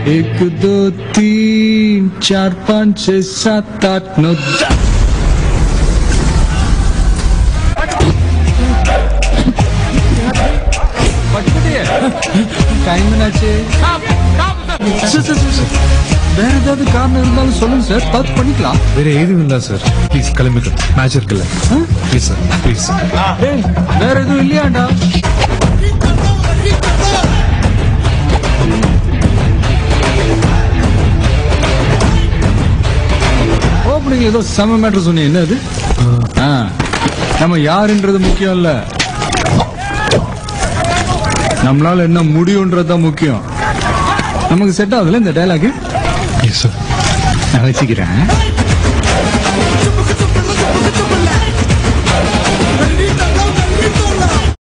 एक दो तीन चार पाँच छह सात आठ नौ दस டைம் என்னாச்சு சார், சார், சார், சார். வேற ஏதாவது காரணம் இருந்தாலும் சொல்லுங்க சார் பார்த்து பண்ணிக்கலாம் வேற எதுவும் இல்ல சார் ப்ளீஸ் கிளம்பிக்க மேட்ச் இருக்குல்ல ப்ளீஸ் சார் ப்ளீஸ் டேய், வேற எதுவும் இல்லையாண்டா ஓப்பனிங் ஏதோ செம மேட்டர் சொன்னீங்க என்ன அது ஆ, நம்ம யாருன்றது முக்கியம் இல்ல நம்மளால என்ன முடியும்ன்றது தான் முக்கியம் நமக்கு செட் ஆகுதுல இந்த டைலாக் எஸ் சார் நான் வச்சுக்கிறேன்